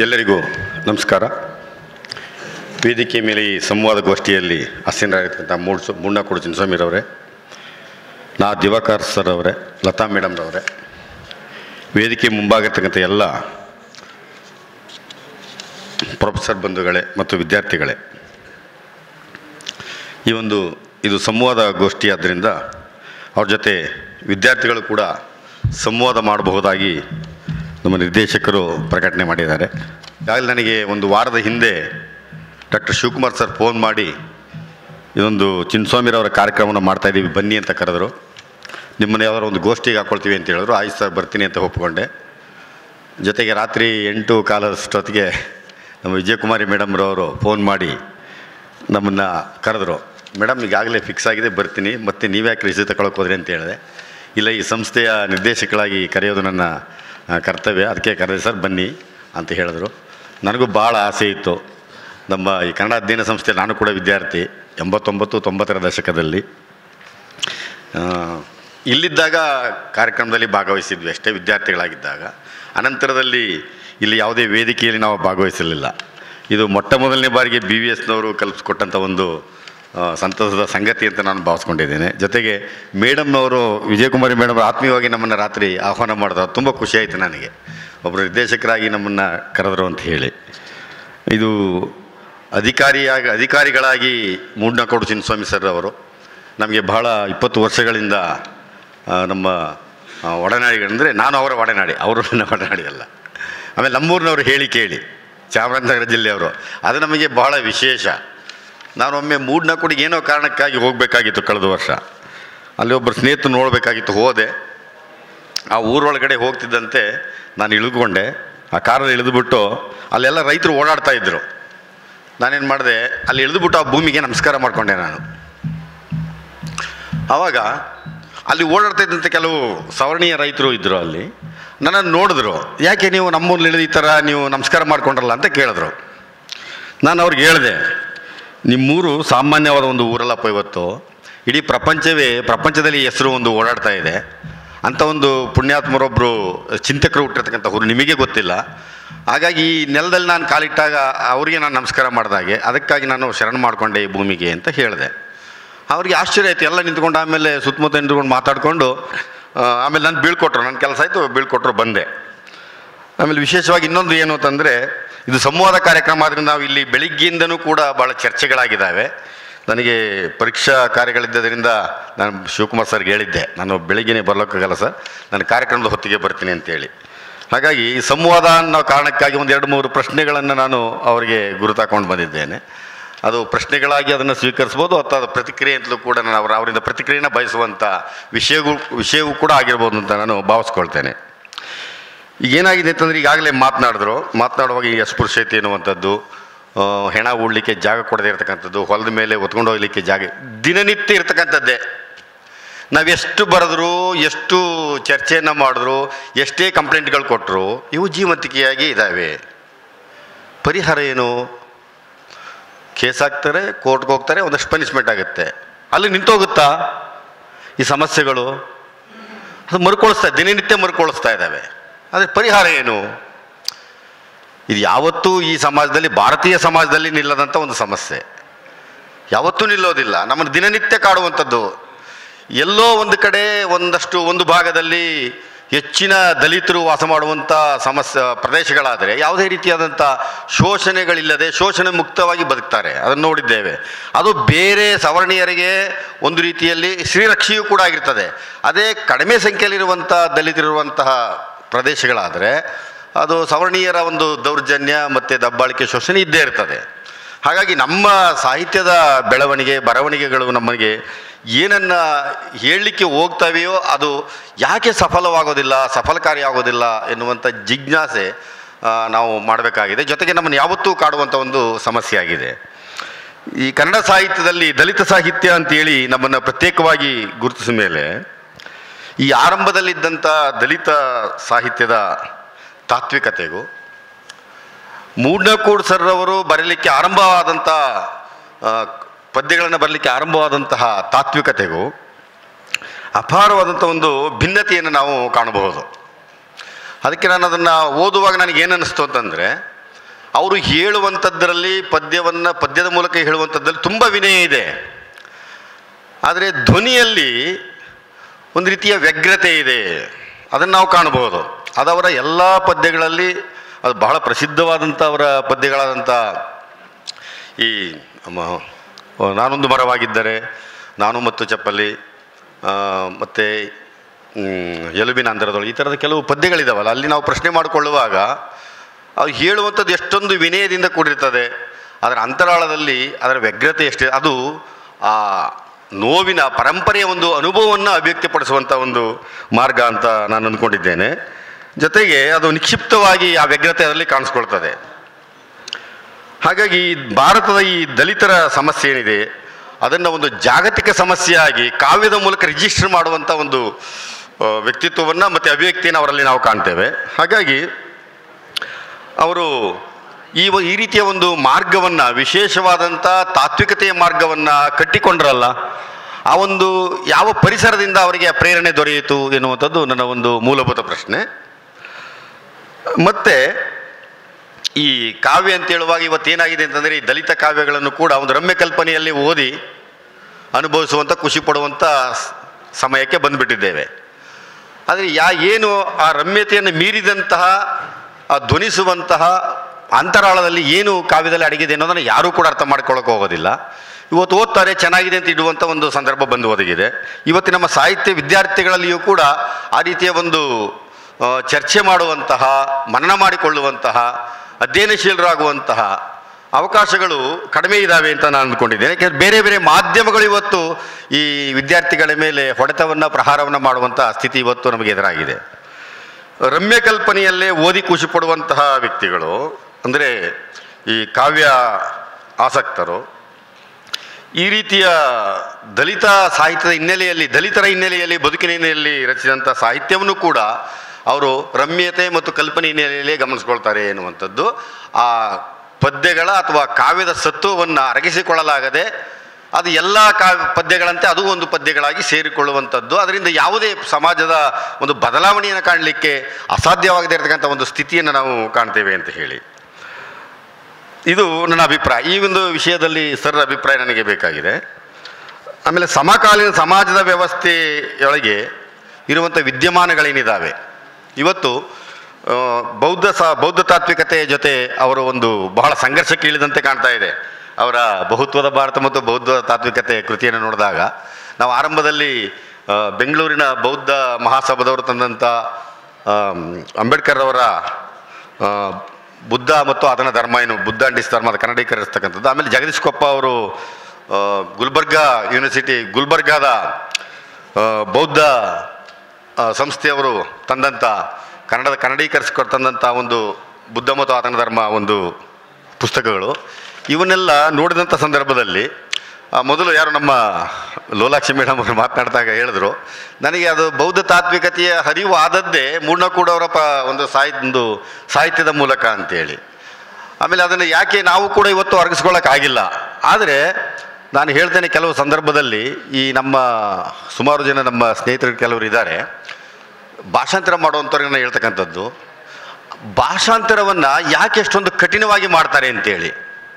ಎಲ್ಲರಿಗೂ ನಮಸ್ಕಾರ ವೇದಿಕೆ ಮೇಲೆ ಈ ಸಂವಾದ ಗೋಷ್ಠಿಯಲ್ಲಿ ಆಸೀನರಾಗಿರ್ತಕ್ಕಂಥ ಮೂಡ್ಸು ಮುಣ್ಣಕೋಡು ಚಿನ್ನಸ್ವಾಮಿರವರೇ ನಾ ದಿವಾಕರ್ ಸರ್ ಅವರೇ ಲತಾ ಮೇಡಮ್ರವರೇ ವೇದಿಕೆ ಮುಂಭಾಗಿರ್ತಕ್ಕಂಥ ಎಲ್ಲ ಪ್ರೊಫೆಸರ್ ಬಂಧುಗಳೇ ಮತ್ತು ವಿದ್ಯಾರ್ಥಿಗಳೇ ಈ ಒಂದು ಇದು ಸಂವಾದ ಗೋಷ್ಠಿ ಆದ್ದರಿಂದ ಅವ್ರ ಜೊತೆ ವಿದ್ಯಾರ್ಥಿಗಳು ಕೂಡ ಸಂವಾದ ಮಾಡಬಹುದಾಗಿ ನಮ್ಮ ನಿರ್ದೇಶಕರು ಪ್ರಕಟಣೆ ಮಾಡಿದ್ದಾರೆ ಈಗಾಗಲೇ ನನಗೆ ಒಂದು ವಾರದ ಹಿಂದೆ ಡಾಕ್ಟರ್ ಶಿವಕುಮಾರ್ ಸರ್ ಫೋನ್ ಮಾಡಿ ಇದೊಂದು ಚಿನ್ನಸ್ವಾಮಿರವರ ಕಾರ್ಯಕ್ರಮವನ್ನು ಮಾಡ್ತಾಯಿದ್ದೀವಿ ಬನ್ನಿ ಅಂತ ಕರೆದರು ನಿಮ್ಮನ್ನು ಯಾವ್ದಾರು ಒಂದು ಗೋಷ್ಠಿಗೆ ಹಾಕ್ಕೊಳ್ತೀವಿ ಅಂತ ಹೇಳಿದ್ರು ಆಯ್ತು ಸರ್ ಬರ್ತೀನಿ ಅಂತ ಒಪ್ಕೊಂಡೆ ಜೊತೆಗೆ ರಾತ್ರಿ ಎಂಟು ಕಾಲದಷ್ಟೊತ್ತಿಗೆ ನಮ್ಮ ವಿಜಯಕುಮಾರಿ ಮೇಡಮ್ರವರು ಫೋನ್ ಮಾಡಿ ನಮ್ಮನ್ನು ಕರೆದ್ರು ಮೇಡಮ್ ಈಗಾಗಲೇ ಫಿಕ್ಸ್ ಆಗಿದೆ ಬರ್ತೀನಿ ಮತ್ತು ನೀವ್ಯಾಕೆ ರಿಸೀವ್ ತಗೊಳಕ್ಕೆ ಹೋದ್ರಿ ಅಂತ ಹೇಳಿದೆ ಇಲ್ಲ ಈ ಸಂಸ್ಥೆಯ ನಿರ್ದೇಶಕಳಾಗಿ ಕರೆಯೋದು ನನ್ನ ಆ, ಕರ್ತವ್ಯ ಅದಕ್ಕೆ ಕರೆದೆ ಸರ್ ಬನ್ನಿ ಅಂತ ಹೇಳಿದ್ರು ನನಗೂ ಭಾಳ ಆಸೆ ಇತ್ತು ನಮ್ಮ ಈ ಕನ್ನಡ ಅಧ್ಯಯನ ಸಂಸ್ಥೆ ನಾನು ಕೂಡ ವಿದ್ಯಾರ್ಥಿ ಎಂಬತ್ತೊಂಬತ್ತು ತೊಂಬತ್ತರ ದಶಕದಲ್ಲಿ ಆ, ಇಲ್ಲಿದ್ದಾಗ ಕಾರ್ಯಕ್ರಮದಲ್ಲಿ ಭಾಗವಹಿಸಿದ್ವಿ ಅಷ್ಟೇ ವಿದ್ಯಾರ್ಥಿಗಳಾಗಿದ್ದಾಗ ಅನಂತರದಲ್ಲಿ ಇಲ್ಲಿ ಯಾವುದೇ ವೇದಿಕೆಯಲ್ಲಿ ನಾವು ಭಾಗವಹಿಸಲಿಲ್ಲ ಇದು ಮೊಟ್ಟ ಮೊದಲನೇ ಬಾರಿಗೆ ಬಿ ವಿ ಎಸ್ನವರು ಕಲ್ಪಿಸ್ಕೊಟ್ಟಂಥ ಒಂದು ಆ, ಸಂತಸದ ಸಂಗತಿ ಅಂತ ನಾನು ಭಾವಿಸ್ಕೊಂಡಿದ್ದೇನೆ ಜೊತೆಗೆ ಮೇಡಮ್ನವರು ವಿಜಯಕುಮಾರಿ ಮೇಡಮ್ ಆತ್ಮೀಯವಾಗಿ ನಮ್ಮನ್ನು ರಾತ್ರಿ ಆಹ್ವಾನ ಮಾಡಿದ್ರು ತುಂಬ ಖುಷಿಯಾಯಿತು ನನಗೆ ಒಬ್ಬರು ನಿರ್ದೇಶಕರಾಗಿ ನಮ್ಮನ್ನು ಕರೆದರು ಅಂತ ಹೇಳಿ ಇದು ಅಧಿಕಾರಿಯಾಗಿ ಅಧಿಕಾರಿಗಳಾಗಿ ಮೂಡ್ನಕೋಡು ಚಿನ್ನಸ್ವಾಮಿ ಸರ್ ಅವರು ನಮಗೆ ಬಹಳ ಇಪ್ಪತ್ತು ವರ್ಷಗಳಿಂದ ಆ, ನಮ್ಮ ಆ, ಒಡನಾಡಿಗಳಂದರೆ ನಾನು ಅವರ ಒಡನಾಡಿ ಅವರು ನನ್ನ ಒಡನಾಡಿ ಅಲ್ಲ ಆಮೇಲೆ ನಮ್ಮೂರಿನವರು ಹೇಳಿ ಕೇಳಿ ಚಾಮರಾಜನಗರ ಜಿಲ್ಲೆಯವರು ಅದು ನಮಗೆ ಬಹಳ ವಿಶೇಷ ನಾನು ಒಮ್ಮೆ ಮೂಡ್ನಕೋಡಿಗೆ ಏನೋ ಕಾರಣಕ್ಕಾಗಿ ಹೋಗಬೇಕಾಗಿತ್ತು ಕಳೆದ ವರ್ಷ ಅಲ್ಲಿ ಒಬ್ಬರು ಸ್ನೇಹಿತರು ನೋಡಬೇಕಾಗಿತ್ತು ಹೋದೆ ಆ ಊರೊಳಗಡೆ ಹೋಗ್ತಿದ್ದಂತೆ ನಾನು ಇಳಿದುಕೊಂಡೆ ಆ ಕಾರಲ್ಲಿ ಇಳಿದುಬಿಟ್ಟು ಅಲ್ಲೆಲ್ಲ ರೈತರು ಓಡಾಡ್ತಾ ಇದ್ದರು ನಾನೇನು ಮಾಡಿದೆ ಅಲ್ಲಿ ಇಳಿದುಬಿಟ್ಟು ಆ ಭೂಮಿಗೆ ನಮಸ್ಕಾರ ಮಾಡಿಕೊಂಡೆ ನಾನು ಆವಾಗ ಅಲ್ಲಿ ಓಡಾಡ್ತಾ ಇದ್ದಂಥ ಕೆಲವು ಸವರ್ಣೀಯ ರೈತರು ಇದ್ದರು ಅಲ್ಲಿ ನನ್ನನ್ನು ನೋಡಿದ್ರು ಯಾಕೆ ನೀವು ನಮ್ಮೂರಲ್ಲಿ ಇಳಿದು ಈ ಥರ ನೀವು ನಮಸ್ಕಾರ ಮಾಡ್ಕೊಂಡ್ರಲ್ಲ ಅಂತ ಕೇಳಿದ್ರು ನಾನು ಅವ್ರಿಗೆ ಹೇಳಿದೆ ನಿಮ್ಮೂರು ಸಾಮಾನ್ಯವಾದ ಒಂದು ಊರಲ್ಲಪ್ಪ ಇವತ್ತು ಇಡೀ ಪ್ರಪಂಚವೇ ಪ್ರಪಂಚದಲ್ಲಿ ಹೆಸರು ಒಂದು ಓಡಾಡ್ತಾ ಇದೆ ಅಂಥ ಒಂದು ಪುಣ್ಯಾತ್ಮರೊಬ್ಬರು ಚಿಂತಕರು ಹುಟ್ಟಿರ್ತಕ್ಕಂಥ ಊರು ನಿಮಗೆ ಗೊತ್ತಿಲ್ಲ ಹಾಗಾಗಿ ಈ ನೆಲದಲ್ಲಿ ನಾನು ಕಾಲಿಟ್ಟಾಗ ಅವರಿಗೆ ನಾನು ನಮಸ್ಕಾರ ಮಾಡಿದಾಗೆ ಅದಕ್ಕಾಗಿ ನಾನು ಶರಣ ಮಾಡಿಕೊಂಡೆ ಈ ಭೂಮಿಗೆ ಅಂತ ಹೇಳಿದೆ ಅವ್ರಿಗೆ ಆಶ್ಚರ್ಯ ಆಯಿತು ಎಲ್ಲ ನಿಂತ್ಕೊಂಡು ಆಮೇಲೆ ಸುತ್ತಮುತ್ತ ನಿಂತ್ಕೊಂಡು ಮಾತಾಡಿಕೊಂಡು ಆಮೇಲೆ ನಾನು ಬೀಳ್ಕೊಟ್ರು ನನ್ನ ಕೆಲಸ ಆಯಿತು ಬೀಳ್ಕೊಟ್ರು ಬಂದೆ ಆಮೇಲೆ ವಿಶೇಷವಾಗಿ ಇನ್ನೊಂದು ಏನು ಅಂತಂದರೆ ಇದು ಸಂವಾದ ಕಾರ್ಯಕ್ರಮ ಆದ್ದರಿಂದ ನಾವು ಇಲ್ಲಿ ಬೆಳಿಗ್ಗೆಯಿಂದನೂ ಕೂಡ ಭಾಳ ಚರ್ಚೆಗಳಾಗಿದ್ದಾವೆ ನನಗೆ ಪರೀಕ್ಷಾ ಕಾರ್ಯಗಳಿದ್ದರಿಂದ ನಾನು ಶಿವಕುಮಾರ್ ಸರ್ಗೆ ಹೇಳಿದ್ದೆ ನಾನು ಬೆಳಿಗ್ಗೆನೇ ಬರ್ಲಿಕ್ಕಾಗಲ್ಲ ಸರ್ ನಾನು ಕಾರ್ಯಕ್ರಮದ ಹೊತ್ತಿಗೆ ಬರ್ತೀನಿ ಅಂತೇಳಿ ಹಾಗಾಗಿ ಈ ಸಂವಾದ ಅನ್ನೋ ಕಾರಣಕ್ಕಾಗಿ ಒಂದು ಎರಡು ಮೂರು ಪ್ರಶ್ನೆಗಳನ್ನು ನಾನು ಅವರಿಗೆ ಗುರುತಾಕೊಂಡು ಬಂದಿದ್ದೇನೆ ಅದು ಪ್ರಶ್ನೆಗಳಾಗಿ ಅದನ್ನು ಸ್ವೀಕರಿಸ್ಬೋದು ಅಥವಾ ಅದು ಪ್ರತಿಕ್ರಿಯೆ ಅಂತಲೂ ಕೂಡ ನಾನು ಅವರ ಅವರಿಂದ ಪ್ರತಿಕ್ರಿಯೆನ ಬಯಸುವಂಥ ವಿಷಯಗಳು ವಿಷಯವೂ ಕೂಡ ಆಗಿರ್ಬೋದು ಅಂತ ನಾನು ಭಾವಿಸ್ಕೊಳ್ತೇನೆ ಈಗ ಏನಾಗಿದೆ ಅಂತಂದರೆ ಈಗಾಗಲೇ ಮಾತನಾಡಿದ್ರು ಮಾತನಾಡುವಾಗ ಈ ಅಸ್ಪೃಶ್ಯತೆ ಎನ್ನುವಂಥದ್ದು ಆ, ಹೆಣ ಉಡ್ಲಿಕ್ಕೆ ಜಾಗ ಕೊಡದೇ ಇರತಕ್ಕಂಥದ್ದು ಹೊಲದ ಮೇಲೆ ಹೊತ್ಕೊಂಡು ಹೋಗ್ಲಿಕ್ಕೆ ಜಾಗ ದಿನನಿತ್ಯ ಇರತಕ್ಕಂಥದ್ದೇ ನಾವೆಷ್ಟು ಬರೆದ್ರು ಎಷ್ಟು ಚರ್ಚೆಯನ್ನು ಮಾಡಿದ್ರು ಎಷ್ಟೇ ಕಂಪ್ಲೇಂಟ್ಗಳು ಕೊಟ್ಟರು ಇವು ಜೀವಂತಿಕೆಯಾಗಿ ಇದ್ದಾವೆ ಪರಿಹಾರ ಏನು ಕೇಸ್ ಹಾಕ್ತಾರೆ ಕೋರ್ಟ್ಗೆ ಹೋಗ್ತಾರೆ ಒಂದಷ್ಟು ಪನಿಷ್ಮೆಂಟ್ ಆಗುತ್ತೆ ಅಲ್ಲಿ ನಿಂತೋಗುತ್ತಾ ಈ ಸಮಸ್ಯೆಗಳು ಅದು ಮರುಕೊಳಿಸ್ತಾ ದಿನನಿತ್ಯ ಮರುಕೊಳಿಸ್ತಾ ಇದ್ದಾವೆ ಆದರೆ ಪರಿಹಾರ ಏನು ಇದು ಯಾವತ್ತೂ ಈ ಸಮಾಜದಲ್ಲಿ ಭಾರತೀಯ ಸಮಾಜದಲ್ಲಿ ನಿಲ್ಲದಂಥ ಒಂದು ಸಮಸ್ಯೆ ಯಾವತ್ತೂ ನಿಲ್ಲೋದಿಲ್ಲ ನಮ್ಮನ್ನು ದಿನನಿತ್ಯ ಕಾಡುವಂಥದ್ದು ಎಲ್ಲೋ ಒಂದು ಕಡೆ ಒಂದಷ್ಟು ಒಂದು ಭಾಗದಲ್ಲಿ ಹೆಚ್ಚಿನ ದಲಿತರು ವಾಸ ಮಾಡುವಂಥ ಸಮಸ್ಯೆ ಪ್ರದೇಶಗಳಾದರೆ ಯಾವುದೇ ರೀತಿಯಾದಂಥ ಶೋಷಣೆಗಳಿಲ್ಲದೆ ಶೋಷಣೆ ಮುಕ್ತವಾಗಿ ಬದುಕ್ತಾರೆ ಅದನ್ನು ನೋಡಿದ್ದೇವೆ ಅದು ಬೇರೆ ಸವರ್ಣೀಯರಿಗೆ ಒಂದು ರೀತಿಯಲ್ಲಿ ಶ್ರೀರಕ್ಷೆಯೂ ಕೂಡ ಆಗಿರ್ತದೆ ಅದೇ ಕಡಿಮೆ ಸಂಖ್ಯೆಯಲ್ಲಿರುವಂಥ ದಲಿತರಿರುವಂತಹ ಪ್ರದೇಶಗಳಾದರೆ ಅದು ಸವರ್ಣೀಯರ ಒಂದು ದೌರ್ಜನ್ಯ ಮತ್ತು ದಬ್ಬಾಳಿಕೆ ಶೋಷಣೆ ಇದ್ದೇ ಇರ್ತದೆ ಹಾಗಾಗಿ ನಮ್ಮ ಸಾಹಿತ್ಯದ ಬೆಳವಣಿಗೆ ಬರವಣಿಗೆಗಳು ನಮಗೆ ಏನನ್ನು ಹೇಳಲಿಕ್ಕೆ ಹೋಗ್ತವೆಯೋ ಅದು ಯಾಕೆ ಸಫಲವಾಗೋದಿಲ್ಲ ಸಫಲಕಾರಿ ಆಗೋದಿಲ್ಲ ಎನ್ನುವಂಥ ಜಿಜ್ಞಾಸೆ ಆ, ನಾವು ಮಾಡಬೇಕಾಗಿದೆ ಜೊತೆಗೆ ನಮ್ಮನ್ನು ಯಾವತ್ತೂ ಕಾಡುವಂಥ ಒಂದು ಸಮಸ್ಯೆ ಆಗಿದೆ ಈ ಕನ್ನಡ ಸಾಹಿತ್ಯದಲ್ಲಿ ದಲಿತ ಸಾಹಿತ್ಯ ಅಂತೇಳಿ ನಮ್ಮನ್ನು ಪ್ರತ್ಯೇಕವಾಗಿ ಗುರುತಿಸಿದ ಮೇಲೆ ಈ ಆರಂಭದಲ್ಲಿದ್ದಂಥ ದಲಿತ ಸಾಹಿತ್ಯದ ತಾತ್ವಿಕತೆಗೂ ಮೂಡ್ನಕೂಡ್ ಸರ್ ಅವರು ಬರೀಲಿಕ್ಕೆ ಆರಂಭವಾದಂಥ ಪದ್ಯಗಳನ್ನು ಬರಲಿಕ್ಕೆ ಆರಂಭವಾದಂತಹ ತಾತ್ವಿಕತೆಗೂ ಅಪಾರವಾದಂಥ ಒಂದು ಭಿನ್ನತೆಯನ್ನು ನಾವು ಕಾಣಬಹುದು ಅದಕ್ಕೆ ನಾನು ಅದನ್ನು ಓದುವಾಗ ನನಗೆ ಏನು ಅನ್ನಿಸ್ತು ಅಂತಂದರೆ ಅವರು ಹೇಳುವಂಥದ್ದರಲ್ಲಿ ಪದ್ಯವನ್ನು ಪದ್ಯದ ಮೂಲಕ ಹೇಳುವಂಥದ್ದಲ್ಲಿ ತುಂಬ ವಿನಯ ಇದೆ ಆದರೆ ಧ್ವನಿಯಲ್ಲಿ ಒಂದು ರೀತಿಯ ವ್ಯಗ್ರತೆ ಇದೆ ಅದನ್ನು ನಾವು ಕಾಣಬಹುದು ಅದವರ ಎಲ್ಲ ಪದ್ಯಗಳಲ್ಲಿ ಅದು ಬಹಳ ಪ್ರಸಿದ್ಧವಾದಂಥ ಅವರ ಪದ್ಯಗಳಾದಂಥ ಈ ಮ- ನಾನೊಂದು ಮರವಾಗಿದ್ದರೆ ನಾನು ಮತ್ತು ಚಪ್ಪಲಿ ಮತ್ತು ಎಲುಬಿನ ಅಂತರದೊಳಗೆ ಈ ಥರದ ಕೆಲವು ಪದ್ಯಗಳಿದಾವಲ್ಲ ಅಲ್ಲಿ ನಾವು ಪ್ರಶ್ನೆ ಮಾಡಿಕೊಳ್ಳುವಾಗ ಅವು ಹೇಳುವಂಥದ್ದು ಎಷ್ಟೊಂದು ವಿನಯದಿಂದ ಕೂಡಿರ್ತದೆ ಅದರ ಅಂತರಾಳದಲ್ಲಿ ಅದರ ವ್ಯಗ್ರತೆ ಎಷ್ಟಿದೆ ಅದು ಆ ನೋವಿನ ಪರಂಪರೆಯ ಒಂದು ಅನುಭವವನ್ನು ಅಭಿವ್ಯಕ್ತಿಪಡಿಸುವಂಥ ಒಂದು ಮಾರ್ಗ ಅಂತ ನಾನು ಅಂದ್ಕೊಂಡಿದ್ದೇನೆ ಜೊತೆಗೆ ಅದು ನಿಕ್ಷಿಪ್ತವಾಗಿ ಆ ವ್ಯಗ್ರತೆ ಅದರಲ್ಲಿ ಕಾಣಿಸ್ಕೊಳ್ತದೆ ಹಾಗಾಗಿ ಈ ಭಾರತದ ಈ ದಲಿತರ ಸಮಸ್ಯೆ ಏನಿದೆ ಅದನ್ನು ಒಂದು ಜಾಗತಿಕ ಸಮಸ್ಯೆಯಾಗಿ ಕಾವ್ಯದ ಮೂಲಕ ರಿಜಿಸ್ಟರ್ ಮಾಡುವಂಥ ಒಂದು ಆ, ವ್ಯಕ್ತಿತ್ವವನ್ನು ಮತ್ತು ಅಭಿವ್ಯಕ್ತಿಯನ್ನು ಅವರಲ್ಲಿ ನಾವು ಕಾಣ್ತೇವೆ ಹಾಗಾಗಿ ಅವರು ಈ ಒ- ಈ ರೀತಿಯ ಒಂದು ಮಾರ್ಗವನ್ನು ವಿಶೇಷವಾದಂಥ ತಾತ್ವಿಕತೆಯ ಮಾರ್ಗವನ್ನು ಕಟ್ಟಿಕೊಂಡ್ರಲ್ಲ ಆ ಒಂದು ಯಾವ ಪರಿಸರದಿಂದ ಅವರಿಗೆ ಆ ಪ್ರೇರಣೆ ದೊರೆಯಿತು ಎನ್ನುವಂಥದ್ದು ನನ್ನ ಒಂದು ಮೂಲಭೂತ ಪ್ರಶ್ನೆ ಮತ್ತು ಈ ಕಾವ್ಯ ಅಂತ ಹೇಳುವಾಗ ಇವತ್ತೇನಾಗಿದೆ ಅಂತಂದರೆ ಈ ದಲಿತ ಕಾವ್ಯಗಳನ್ನು ಕೂಡ ಒಂದು ರಮ್ಯ ಕಲ್ಪನೆಯಲ್ಲಿ ಓದಿ ಅನುಭವಿಸುವಂಥ ಖುಷಿ ಪಡುವಂಥ ಸ್- ಸಮಯಕ್ಕೆ ಬಂದುಬಿಟ್ಟಿದ್ದೇವೆ ಆದರೆ ಯಾ ಏನು ಆ ರಮ್ಯತೆಯನ್ನು ಮೀರಿದಂತಹ ಆ ಧ್ವನಿಸುವಂತಹ ಅಂತರಾಳದಲ್ಲಿ ಏನು ಕಾವ್ಯದಲ್ಲಿ ಅಡಗಿದೆ ಅನ್ನೋದನ್ನು ಯಾರೂ ಕೂಡ ಅರ್ಥ ಮಾಡ್ಕೊಳ್ಳೋಕೆ ಹೋಗೋದಿಲ್ಲ ಇವತ್ತು ಓದ್ತಾರೆ ಚೆನ್ನಾಗಿದೆ ಅಂತ ಇಡುವಂಥ ಒಂದು ಸಂದರ್ಭ ಬಂದು ಒದಗಿದೆ ಇವತ್ತು ನಮ್ಮ ಸಾಹಿತ್ಯ ವಿದ್ಯಾರ್ಥಿಗಳಲ್ಲಿಯೂ ಕೂಡ ಆ ರೀತಿಯ ಒಂದು ಆ, ಚರ್ಚೆ ಮಾಡುವಂತಹ ಮನನ ಮಾಡಿಕೊಳ್ಳುವಂತಹ ಅಧ್ಯಯನಶೀಲರಾಗುವಂತಹ ಅವಕಾಶಗಳು ಕಡಿಮೆ ಇದ್ದಾವೆ ಅಂತ ನಾನು ಅಂದ್ಕೊಂಡಿದ್ದೇನೆ ಯಾಕೆಂದರೆ ಬೇರೆ ಬೇರೆ ಮಾಧ್ಯಮಗಳು ಇವತ್ತು ಈ ವಿದ್ಯಾರ್ಥಿಗಳ ಮೇಲೆ ಹೊಡೆತವನ್ನು ಪ್ರಹಾರವನ್ನು ಮಾಡುವಂಥ ಸ್ಥಿತಿ ಇವತ್ತು ನಮಗೆ ಎದುರಾಗಿದೆ ರಮ್ಯ ಕಲ್ಪನೆಯಲ್ಲೇ ಓದಿ ಖುಷಿ ಪಡುವಂತಹ ವ್ಯಕ್ತಿಗಳು ಅಂದರೆ ಈ ಕಾವ್ಯ ಆಸಕ್ತರು ಈ ರೀತಿಯ ದಲಿತ ಸಾಹಿತ್ಯದ ಹಿನ್ನೆಲೆಯಲ್ಲಿ ದಲಿತರ ಹಿನ್ನೆಲೆಯಲ್ಲಿ ಬದುಕಿನ ಹಿನ್ನೆಲೆಯಲ್ಲಿ ರಚಿಸಿದಂಥ ಸಾಹಿತ್ಯವನ್ನು ಕೂಡ ಅವರು ರಮ್ಯತೆ ಮತ್ತು ಕಲ್ಪನೆ ಹಿನ್ನೆಲೆಯಲ್ಲೇ ಗಮನಿಸ್ಕೊಳ್ತಾರೆ ಎನ್ನುವಂಥದ್ದು ಆ ಪದ್ಯಗಳ ಅಥವಾ ಕಾವ್ಯದ ಸತ್ವವನ್ನು ಅರಗಿಸಿಕೊಳ್ಳಲಾಗದೆ ಅದು ಎಲ್ಲ ಕಾವ್ಯ ಪದ್ಯಗಳಂತೆ ಅದು ಒಂದು ಪದ್ಯಗಳಾಗಿ ಸೇರಿಕೊಳ್ಳುವಂಥದ್ದು ಅದರಿಂದ ಯಾವುದೇ ಸಮಾಜದ ಒಂದು ಬದಲಾವಣೆಯನ್ನು ಕಾಣಲಿಕ್ಕೆ ಅಸಾಧ್ಯವಾಗದೇ ಇರತಕ್ಕಂಥ ಒಂದು ಸ್ಥಿತಿಯನ್ನು ನಾವು ಕಾಣ್ತೇವೆ ಅಂತ ಹೇಳಿ ಇದು ನನ್ನ ಅಭಿಪ್ರಾಯ ಈ ಒಂದು ವಿಷಯದಲ್ಲಿ ಸರ್ ಅಭಿಪ್ರಾಯ ನನಗೆ ಬೇಕಾಗಿದೆ ಆಮೇಲೆ ಸಮಕಾಲೀನ ಸಮಾಜದ ವ್ಯವಸ್ಥೆಯೊಳಗೆ ಇರುವಂಥ ವಿದ್ಯಮಾನಗಳೇನಿದ್ದಾವೆ ಇವತ್ತು ಆ, ಬೌದ್ಧ ಸ ಬೌದ್ಧ ತಾತ್ವಿಕತೆಯ ಜೊತೆ ಅವರು ಒಂದು ಬಹಳ ಸಂಘರ್ಷಕ್ಕೆ ಇಳಿದಂತೆ ಕಾಣ್ತಾ ಇದೆ ಅವರ ಬಹುತ್ವದ ಭಾರತ ಮತ್ತು ಬೌದ್ಧ ತಾತ್ವಿಕತೆ ಕೃತಿಯನ್ನು ನೋಡಿದಾಗ ನಾವು ಆರಂಭದಲ್ಲಿ ಆ, ಬೆಂಗಳೂರಿನ ಬೌದ್ಧ ಮಹಾಸಭಾದವರು ತಂದಂಥ ಆಮ್, ಅಂಬೇಡ್ಕರ್ ಅವರ ಆ, ಬುದ್ಧ ಮತ್ತು ಅದನ್ನ ಧರ್ಮ ಏನು ಬುದ್ಧ ಅಂಡಿಸ್ ಧರ್ಮದ ಕನ್ನಡೀಕರಿಸ್ತಕ್ಕಂಥದ್ದು ಆಮೇಲೆ ಜಗದೀಶ್ ಕೊಪ್ಪ ಅವರು ಆ, ಗುಲ್ಬರ್ಗಾ ಯೂನಿವರ್ಸಿಟಿ ಗುಲ್ಬರ್ಗಾದ ಆ, ಬೌದ್ಧ ಆ, ಸಂಸ್ಥೆಯವರು ತಂದಂಥ ಕನ್ನಡದ ಕನ್ನಡೀಕರಿಸಿಕೊಡ್ತಂದಂಥ ಒಂದು ಬುದ್ಧ ಮತ್ತು ಆತನ ಧರ್ಮ ಒಂದು ಪುಸ್ತಕಗಳು ಇವನ್ನೆಲ್ಲ ನೋಡಿದಂಥ ಸಂದರ್ಭದಲ್ಲಿ ಆ, ಮೊದಲು ಯಾರು ನಮ್ಮ ಲೋಲಾಕ್ಷಿ ಮೇಡಮ್ ಅವರು ಮಾತನಾಡಿದಾಗ ಹೇಳಿದ್ರು ನನಗೆ ಅದು ಬೌದ್ಧ ತಾತ್ವಿಕತೆಯ ಹರಿವು ಆದದ್ದೇ ಮೂರ್ಣಕೂಡವರ ಪ ಒಂದು ಸಾಹಿತ್ಯ ಒಂದು ಸಾಹಿತ್ಯದ ಮೂಲಕ ಅಂತೇಳಿ ಆಮೇಲೆ ಅದನ್ನು ಯಾಕೆ ನಾವು ಕೂಡ ಇವತ್ತು ಅರಗಿಸ್ಕೊಳ್ಳೋಕ್ಕಾಗಿಲ್ಲ ಆದರೆ ನಾನು ಹೇಳ್ತೇನೆ ಕೆಲವು ಸಂದರ್ಭದಲ್ಲಿ ಈ ನಮ್ಮ ಸುಮಾರು ಜನ ನಮ್ಮ ಸ್ನೇಹಿತರು ಕೆಲವರು ಇದ್ದಾರೆ ಭಾಷಾಂತರ ಮಾಡುವಂಥವ್ರಿಗೆ ನಾನು ಹೇಳ್ತಕ್ಕಂಥದ್ದು ಭಾಷಾಂತರವನ್ನು ಯಾಕೆ ಎಷ್ಟೊಂದು ಕಠಿಣವಾಗಿ ಮಾಡ್ತಾರೆ ಅಂತೇಳಿ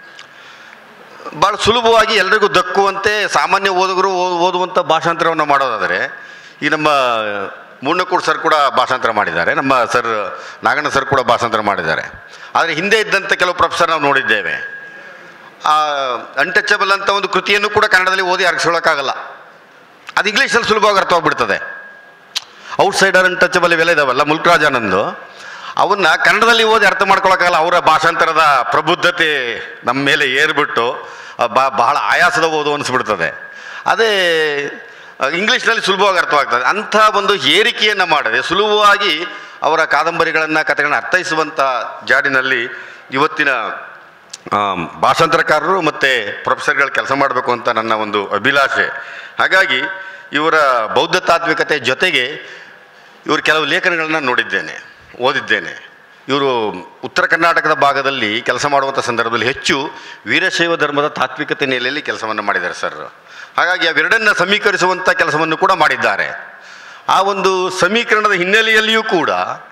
ಭಾಳ ಸುಲಭವಾಗಿ ಎಲ್ರಿಗೂ ದಕ್ಕುವಂತೆ ಸಾಮಾನ್ಯ ಓದುಗರು ಓ- ಓದುವಂಥ ಭಾಷಾಂತರವನ್ನು ಮಾಡೋದಾದರೆ ಈ ನಮ್ಮ ಮೂರ್ಣಕೂಡ್ ಸರ್ ಕೂಡ ಭಾಷಾಂತರ ಮಾಡಿದ್ದಾರೆ ನಮ್ಮ ಸರ್ ನಾಗಣ್ಣ ಸರ್ ಕೂಡ ಭಾಷಾಂತರ ಮಾಡಿದ್ದಾರೆ ಆದರೆ ಹಿಂದೆ ಇದ್ದಂಥ ಕೆಲವು ಪ್ರೊಫೆಸರ್ ನಾವು ನೋಡಿದ್ದೇವೆ ಆ ಅನ್ಟಚಬಲ್ ಅಂತ ಒಂದು ಕೃತಿಯನ್ನು ಕೂಡ ಕನ್ನಡದಲ್ಲಿ ಓದಿ ಅರಗಿಸ್ಕೊಳ್ಳೋಕ್ಕಾಗಲ್ಲ ಅದು ಇಂಗ್ಲೀಷಲ್ಲಿ ಸುಲಭವಾಗಿ ಅರ್ಥವಾಗ್ಬಿಡ್ತದೆ ಔಟ್ಸೈಡರ್ ಅನ್ಟಚಬಲ್ ಇವೆಲ್ಲ ಇದಾವಲ್ಲ ಮುಲ್ಕರಾಜ್ ಆನಂದ್ ಅವನ್ನ ಕನ್ನಡದಲ್ಲಿ ಓದಿ ಅರ್ಥ ಮಾಡ್ಕೊಳಕ್ಕಾಗಲ್ಲ ಅವರ ಭಾಷಾಂತರದ ಪ್ರಬುದ್ಧತೆ ನಮ್ಮ ಮೇಲೆ ಏರ್ಬಿಟ್ಟು ಆ, ಬಾ ಬಹಳ ಆಯಾಸದ ಓದು ಅನಿಸ್ಬಿಡ್ತದೆ ಅದೇ ಆ, ಇಂಗ್ಲೀಷ್ನಲ್ಲಿ ಸುಲಭವಾಗಿ ಅರ್ಥವಾಗ್ತದೆ ಅಂಥ ಒಂದು ಏರಿಕೆಯನ್ನು ಮಾಡದೆ ಸುಲಭವಾಗಿ ಅವರ ಕಾದಂಬರಿಗಳನ್ನು ಕಥೆಗಳನ್ನು ಅರ್ಥೈಸುವಂಥ ಜಾಡಿನಲ್ಲಿ ಇವತ್ತಿನ ಆ, ಭಾಷಾಂತರಕಾರರು ಮತ್ತು ಪ್ರೊಫೆಸರ್ಗಳು ಕೆಲಸ ಮಾಡಬೇಕು ಅಂತ ನನ್ನ ಒಂದು ಅಭಿಲಾಷೆ ಹಾಗಾಗಿ ಇವರ ಬೌದ್ಧ ತಾತ್ವಿಕತೆ ಜೊತೆಗೆ ಇವರು ಕೆಲವು ಲೇಖನಗಳನ್ನು ನೋಡಿದ್ದೇನೆ ಓದಿದ್ದೇನೆ ಇವರು ಉತ್ತರ ಕರ್ನಾಟಕದ ಭಾಗದಲ್ಲಿ ಕೆಲಸ ಮಾಡುವಂಥ ಸಂದರ್ಭದಲ್ಲಿ ಹೆಚ್ಚು ವೀರಶೈವ ಧರ್ಮದ ತಾತ್ವಿಕತೆ ನೆಲೆಯಲ್ಲಿ ಕೆಲಸವನ್ನು ಮಾಡಿದ್ದಾರೆ ಸರ್ ಹಾಗಾಗಿ ಅವೆರಡನ್ನು ಸಮೀಕರಿಸುವಂಥ ಕೆಲಸವನ್ನು ಕೂಡ ಮಾಡಿದ್ದಾರೆ ಆ ಒಂದು ಸಮೀಕರಣದ ಹಿನ್ನೆಲೆಯಲ್ಲಿಯೂ ಕೂಡ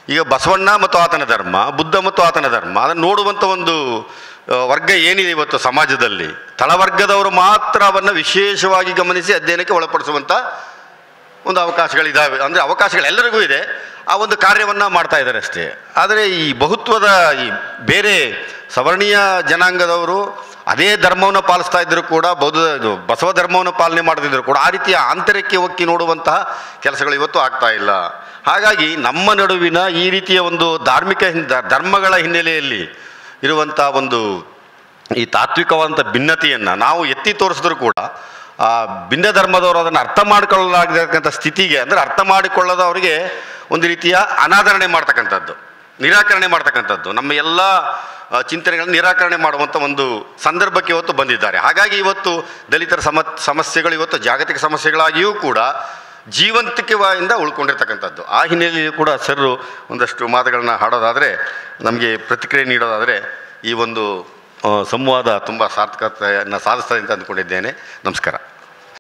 ಈಗ ಬಸವಣ್ಣ ಮತ್ತು ಆತನ ಧರ್ಮ ಬುದ್ಧ ಮತ್ತು ಆತನ ಧರ್ಮ ಅದನ್ನು ನೋಡುವಂಥ ಒಂದು ಆ, ವರ್ಗ ಏನಿದೆ ಇವತ್ತು ಸಮಾಜದಲ್ಲಿ ತಳವರ್ಗದವರು ಮಾತ್ರ ಅವನ್ನು ವಿಶೇಷವಾಗಿ ಗಮನಿಸಿ ಅಧ್ಯಯನಕ್ಕೆ ಒಳಪಡಿಸುವಂಥ ಒಂದು ಅವಕಾಶಗಳಿದ್ದಾವೆ ಅಂದರೆ ಅವಕಾಶಗಳು ಎಲ್ಲರಿಗೂ ಇದೆ ಆ ಒಂದು ಕಾರ್ಯವನ್ನು ಮಾಡ್ತಾ ಇದ್ದಾರೆ ಅಷ್ಟೇ ಆದರೆ ಈ ಬಹುತ್ವದ ಈ ಬೇರೆ ಸವರ್ಣೀಯ ಜನಾಂಗದವರು ಅದೇ ಧರ್ಮವನ್ನು ಪಾಲಿಸ್ತಾ ಇದ್ದರೂ ಕೂಡ ಬೌದ್ಧ ಇದು ಬಸವ ಧರ್ಮವನ್ನು ಪಾಲನೆ ಮಾಡದಿದ್ದರೂ ಕೂಡ ಆ ರೀತಿಯ ಆಂತರ್ಯಕ್ಕೆ ಒಕ್ಕಿ ನೋಡುವಂತಹ ಕೆಲಸಗಳು ಇವತ್ತು ಆಗ್ತಾ ಇಲ್ಲ ಹಾಗಾಗಿ ನಮ್ಮ ನಡುವಿನ ಈ ರೀತಿಯ ಒಂದು ಧಾರ್ಮಿಕ ಹಿನ್- ಧರ್ಮಗಳ ಹಿನ್ನೆಲೆಯಲ್ಲಿ ಇರುವಂಥ ಒಂದು ಈ ತಾತ್ವಿಕವಾದಂಥ ಭಿನ್ನತೆಯನ್ನು ನಾವು ಎತ್ತಿ ತೋರಿಸಿದ್ರು ಕೂಡ ಆ ಭಿನ್ನ ಧರ್ಮದವರು ಅದನ್ನು ಅರ್ಥ ಮಾಡಿಕೊಳ್ಳಲಾಗತಕ್ಕಂಥ ಸ್ಥಿತಿಗೆ ಅಂದರೆ ಅರ್ಥ ಮಾಡಿಕೊಳ್ಳದವರಿಗೆ ಒಂದು ರೀತಿಯ ಅನಾದರಣೆ ಮಾಡ್ತಕ್ಕಂಥದ್ದು ನಿರಾಕರಣೆ ಮಾಡ್ತಕ್ಕಂಥದ್ದು ನಮ್ಮ ಎಲ್ಲ ಆ, ಚಿಂತನೆಗಳನ್ನು ನಿರಾಕರಣೆ ಮಾಡುವಂಥ ಒಂದು ಸಂದರ್ಭಕ್ಕೆ ಇವತ್ತು ಬಂದಿದ್ದಾರೆ ಹಾಗಾಗಿ ಇವತ್ತು ದಲಿತರ ಸಮ ಸಮಸ್ಯೆಗಳು ಇವತ್ತು ಜಾಗತಿಕ ಸಮಸ್ಯೆಗಳಾಗಿಯೂ ಕೂಡ ಜೀವಂತಿಕೆಯಿಂದ ಉಳ್ಕೊಂಡಿರ್ತಕ್ಕಂಥದ್ದು ಆ ಹಿನ್ನೆಲೆಯಲ್ಲಿ ಕೂಡ ಸರ್ ಒಂದಷ್ಟು ಮಾತುಗಳನ್ನ ಹಾಡೋದಾದರೆ ನಮಗೆ ಪ್ರತಿಕ್ರಿಯೆ ನೀಡೋದಾದರೆ ಈ ಒಂದು ಆ, ಸಂವಾದ ತುಂಬ ಸಾರ್ಥಕತೆಯನ್ನು ಸಾಧಿಸ್ತದೆ ಅಂತ ಅಂದ್ಕೊಂಡಿದ್ದೇನೆ ನಮಸ್ಕಾರ